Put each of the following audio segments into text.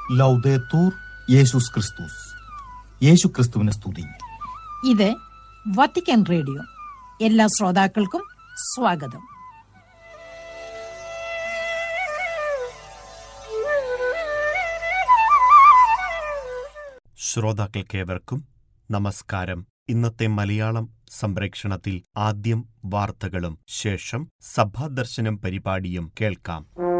ലൗദേത്തൂർ യേശുസ് ക്രിസ്തുസ് യേശു ക്രിസ്തുവിനെ സ്തുതി ഇത് വത്തിക്കാൻ റേഡിയോ എല്ലാ ശ്രോതാക്കൾക്കും സ്വാഗതം ശ്രോതാക്കൾക്കേവർക്കും നമസ്കാരം ഇന്നത്തെ മലയാളം സംപ്രേക്ഷണത്തിൽ ആദ്യം വാർത്തകളും ശേഷം സഭാദർശനം പരിപാടിയും കേൾക്കാം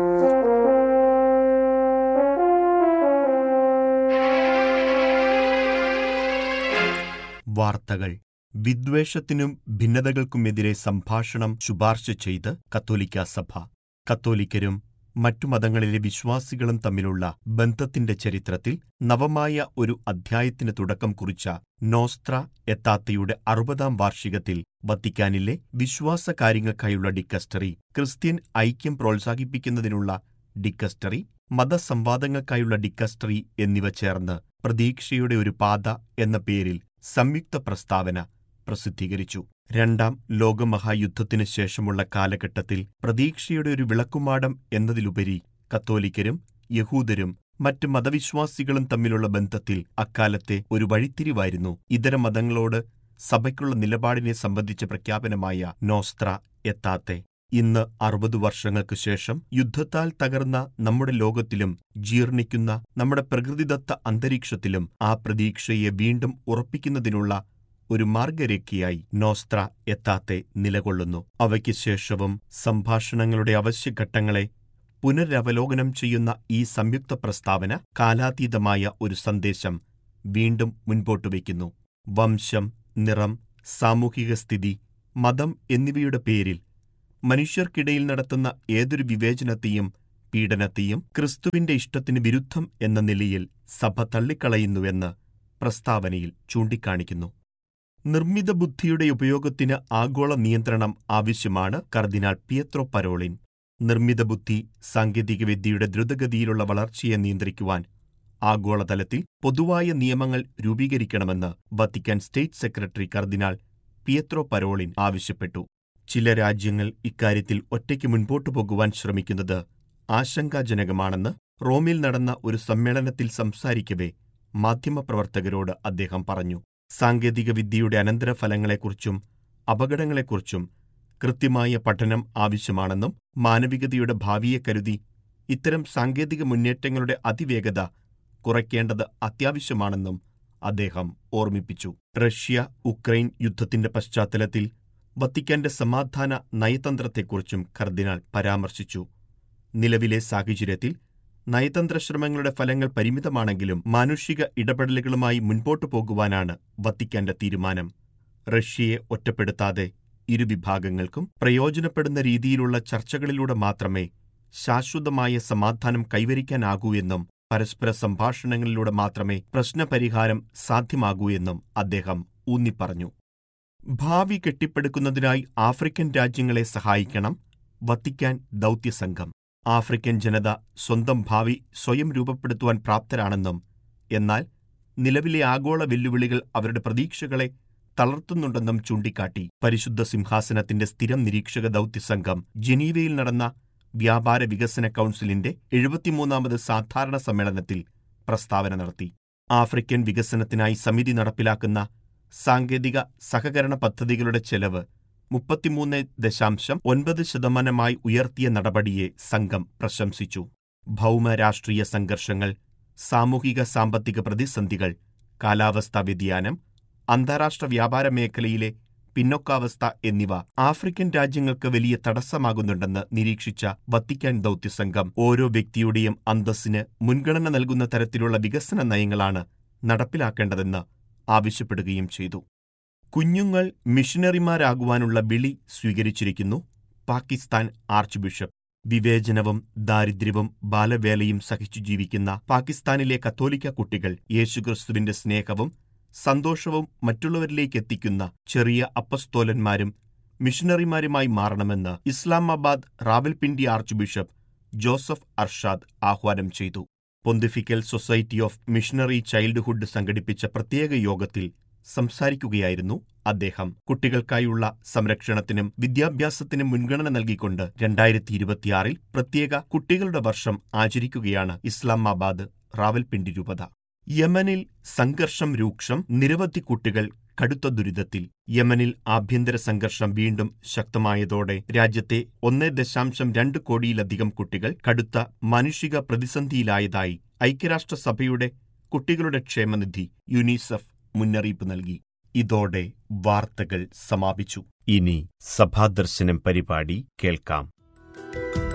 വാർത്തകൾ വിദ്വേഷത്തിനും ഭിന്നതകൾക്കുമെതിരെ സംഭാഷണം ശുപാർശ ചെയ്ത് കത്തോലിക്ക സഭ കത്തോലിക്കരും മറ്റു മതങ്ങളിലെ വിശ്വാസികളും തമ്മിലുള്ള ബന്ധത്തിന്റെ ചരിത്രത്തിൽ നവമായ ഒരു അധ്യായത്തിന് തുടക്കം കുറിച്ച നോസ്ത്ര എത്താത്തയുടെ അറുപതാം വാർഷികത്തിൽ വത്തിക്കാനിലെ വിശ്വാസ കാര്യങ്ങൾക്കായുള്ള ഡിക്കസ്റ്ററി ക്രിസ്ത്യൻ ഐക്യം പ്രോത്സാഹിപ്പിക്കുന്നതിനുള്ള ഡിക്കസ്റ്ററി മതസംവാദങ്ങൾക്കായുള്ള ഡിക്കസ്റ്ററി എന്നിവ ചേർന്ന് പ്രതീക്ഷയുടെ ഒരു പാത എന്ന പേരിൽ സംയുക്ത പ്രസ്താവന പ്രസിദ്ധീകരിച്ചു രണ്ടാം ലോകമഹായുദ്ധത്തിനു ശേഷമുള്ള കാലഘട്ടത്തിൽ പ്രതീക്ഷയുടെ ഒരു വിളക്കുമാടം എന്നതിലുപരി കത്തോലിക്കരും യഹൂദരും മറ്റ് മതവിശ്വാസികളും തമ്മിലുള്ള ബന്ധത്തിൽ അക്കാലത്തെ ഒരു വഴിത്തിരിവായിരുന്നു ഇതര മതങ്ങളോട് സഭയ്ക്കുള്ള നിലപാടിനെ സംബന്ധിച്ച പ്രഖ്യാപനമായ നോസ്ത്ര എത്താത്തെ ഇന്ന് അറുപത് വർഷങ്ങൾക്ക് ശേഷം യുദ്ധത്താൽ തകർന്ന നമ്മുടെ ലോകത്തിലും ജീർണിക്കുന്ന നമ്മുടെ പ്രകൃതിദത്ത അന്തരീക്ഷത്തിലും ആ പ്രതീക്ഷയെ വീണ്ടും ഉറപ്പിക്കുന്നതിനുള്ള ഒരു മാർഗരേഖയായി നോസ്ത്ര എത്താത്തെ നിലകൊള്ളുന്നു അവയ്ക്ക് ശേഷവും സംഭാഷണങ്ങളുടെ അവശ്യഘട്ടങ്ങളെ പുനരവലോകനം ചെയ്യുന്ന ഈ സംയുക്ത പ്രസ്താവന കാലാതീതമായ ഒരു സന്ദേശം വീണ്ടും മുൻപോട്ട് വയ്ക്കുന്നു വംശം നിറം സാമൂഹിക സ്ഥിതി മതം എന്നിവയുടെ പേരിൽ മനുഷ്യർക്കിടയിൽ നടത്തുന്ന ഏതൊരു വിവേചനത്തെയും പീഡനത്തെയും ക്രിസ്തുവിന്റെ ഇഷ്ടത്തിന് വിരുദ്ധം എന്ന നിലയിൽ സഭ തള്ളിക്കളയുന്നുവെന്ന് പ്രസ്താവനയിൽ ചൂണ്ടിക്കാണിക്കുന്നു നിർമ്മിത ബുദ്ധിയുടെ ഉപയോഗത്തിന് ആഗോള നിയന്ത്രണം ആവശ്യമാണ് കർദിനാൾ പിയത്രോ പരോളിൻ നിർമ്മിത ബുദ്ധി സാങ്കേതികവിദ്യയുടെ ദ്രുതഗതിയിലുള്ള വളർച്ചയെ നിയന്ത്രിക്കുവാൻ ആഗോളതലത്തിൽ പൊതുവായ നിയമങ്ങൾ രൂപീകരിക്കണമെന്ന് Vatican state secretary cardinal Pietro Parolin ആവശ്യപ്പെട്ടു ചില രാജ്യങ്ങൾ ഇക്കാര്യത്തിൽ ഒറ്റയ്ക്ക് മുൻപോട്ടു പോകുവാൻ ശ്രമിക്കുന്നത് ആശങ്കാജനകമാണെന്ന് റോമിൽ നടന്ന ഒരു സമ്മേളനത്തിൽ സംസാരിക്കവേ മാധ്യമപ്രവർത്തകരോട് അദ്ദേഹം പറഞ്ഞു സാങ്കേതികവിദ്യയുടെ അനന്തരഫലങ്ങളെക്കുറിച്ചും അപകടങ്ങളെക്കുറിച്ചും കൃത്യമായ പഠനം ആവശ്യമാണെന്നും മാനവികതയുടെ ഭാവിയെ കരുതി ഇത്തരം സാങ്കേതിക മുന്നേറ്റങ്ങളുടെ അതിവേഗത കുറയ്ക്കേണ്ടത് അത്യാവശ്യമാണെന്നും അദ്ദേഹം ഓർമ്മിപ്പിച്ചു റഷ്യ ഉക്രൈൻ യുദ്ധത്തിന്റെ പശ്ചാത്തലത്തിൽ വത്തിക്കാന്റെ സമാധാന നയതന്ത്രത്തെക്കുറിച്ചും കർദിനാൾ പരാമർശിച്ചു നിലവിലെ സാഹചര്യത്തിൽ നയതന്ത്ര ശ്രമങ്ങളുടെ ഫലങ്ങൾ പരിമിതമാണെങ്കിലും മാനുഷിക ഇടപെടലുകളുമായി മുൻപോട്ടു പോകുവാനാണ് വത്തിക്കാന്റെ തീരുമാനം റഷ്യയെ ഒറ്റപ്പെടുത്താതെ ഇരുവിഭാഗങ്ങൾക്കും പ്രയോജനപ്പെടുന്ന രീതിയിലുള്ള ചർച്ചകളിലൂടെ മാത്രമേ ശാശ്വതമായ സമാധാനം കൈവരിക്കാനാകൂ എന്നും പരസ്പര സംഭാഷണങ്ങളിലൂടെ മാത്രമേ പ്രശ്നപരിഹാരം സാധ്യമാകൂ എന്നും അദ്ദേഹം ഊന്നിപ്പറഞ്ഞു ഭാവി കെട്ടിപ്പടുക്കുന്നതിനായി ആഫ്രിക്കൻ രാജ്യങ്ങളെ സഹായിക്കണം വത്തിക്കാൻ ദൗത്യസംഘം ആഫ്രിക്കൻ ജനത സ്വന്തം ഭാവി സ്വയം രൂപപ്പെടുത്തുവാൻ പ്രാപ്തരാണെന്നും എന്നാൽ നിലവിലെ ആഗോള വെല്ലുവിളികൾ അവരുടെ പ്രതീക്ഷകളെ തളർത്തുന്നുണ്ടെന്നും ചൂണ്ടിക്കാട്ടി പരിശുദ്ധ സിംഹാസനത്തിന്റെ സ്ഥിരം നിരീക്ഷക ദൗത്യസംഘം ജനീവയിൽ നടന്ന വ്യാപാര വികസന കൗൺസിലിന്റെ എഴുപത്തിമൂന്നാമത് സാധാരണ സമ്മേളനത്തിൽ പ്രസ്താവന നടത്തി ആഫ്രിക്കൻ വികസനത്തിനായി സമിതി നടപ്പിലാക്കുന്ന സാങ്കേതിക സഹകരണ പദ്ധതികളുടെ ചെലവ് മുപ്പത്തിമൂന്ന് ദശാംശം ഒൻപത് ശതമാനമായി ഉയർത്തിയ നടപടിയെ സംഘം പ്രശംസിച്ചു ഭൗമ രാഷ്ട്രീയ സംഘർഷങ്ങൾ സാമൂഹിക സാമ്പത്തിക പ്രതിസന്ധികൾ കാലാവസ്ഥാ വ്യതിയാനം അന്താരാഷ്ട്ര വ്യാപാര മേഖലയിലെ പിന്നോക്കാവസ്ഥ എന്നിവ ആഫ്രിക്കൻ രാജ്യങ്ങൾക്ക് വലിയ തടസ്സമാകുന്നുണ്ടെന്ന് നിരീക്ഷിച്ച വത്തിക്കാൻ ദൗത്യസംഘം ഓരോ വ്യക്തിയുടെയും അന്തസ്സിന് മുൻഗണന നൽകുന്ന തരത്തിലുള്ള വികസന നയങ്ങളാണ് നടപ്പിലാക്കേണ്ടതെന്ന് ആവശ്യപ്പെടുകയും ചെയ്തു കുഞ്ഞുങ്ങൾ മിഷനറിമാരാകുവാനുള്ള വിളി സ്വീകരിച്ചിരിക്കുന്നു പാകിസ്ഥാൻ ആർച്ച് ബിഷപ്പ് വിവേചനവും ദാരിദ്ര്യവും ബാലവേലയും സഹിച്ചു ജീവിക്കുന്ന പാകിസ്ഥാനിലെ കത്തോലിക്ക കുട്ടികൾ യേശുക്രിസ്തുവിന്റെ സ്നേഹവും സന്തോഷവും മറ്റുള്ളവരിലേക്ക് എത്തിക്കുന്ന ചെറിയ അപ്പസ്തോലന്മാരും മിഷനറിമാരുമായി മാറണമെന്ന് Islamabad Rawalpindi archbishop Joseph Arshad ആഹ്വാനം ചെയ്തു pontifical society of missionary childhood സംഘടിപ്പിച്ച പ്രത്യേക യോഗത്തിൽ സംസാരിക്കുകയായിരുന്നു അദ്ദേഹം കുട്ടികൾക്കായുള്ള സംരക്ഷണത്തിനും വിദ്യാഭ്യാസത്തിനും മുൻഗണന നൽകിക്കൊണ്ട് രണ്ടായിരത്തി ഇരുപത്തിയാറിൽ പ്രത്യേക കുട്ടികളുടെ വർഷം ആചരിക്കുകയാണ് ഇസ്ലാമാബാദ് റാവൽപിണ്ടി രൂപത യമനിൽ സംഘർഷം രൂക്ഷം നിരവധി കുട്ടികൾ കടുത്ത ദുരിതത്തിൽ യമനിൽ ആഭ്യന്തര സംഘർഷം വീണ്ടും ശക്തമായതോടെ രാജ്യത്തെ ഒന്നേ ദശാംശം രണ്ട് കോടിയിലധികം കുട്ടികൾ കടുത്ത മാനുഷിക പ്രതിസന്ധിയിലായതായി ഐക്യരാഷ്ട്രസഭയുടെ കുട്ടികളുടെ ക്ഷേമനിധി യുനിസെഫ് മുന്നറിയിപ്പ് നൽകി ഇതോടെ വാർത്തകൾ സമാപിച്ചു ഇനി സഭാദർശനം പരിപാടി കേൾക്കാം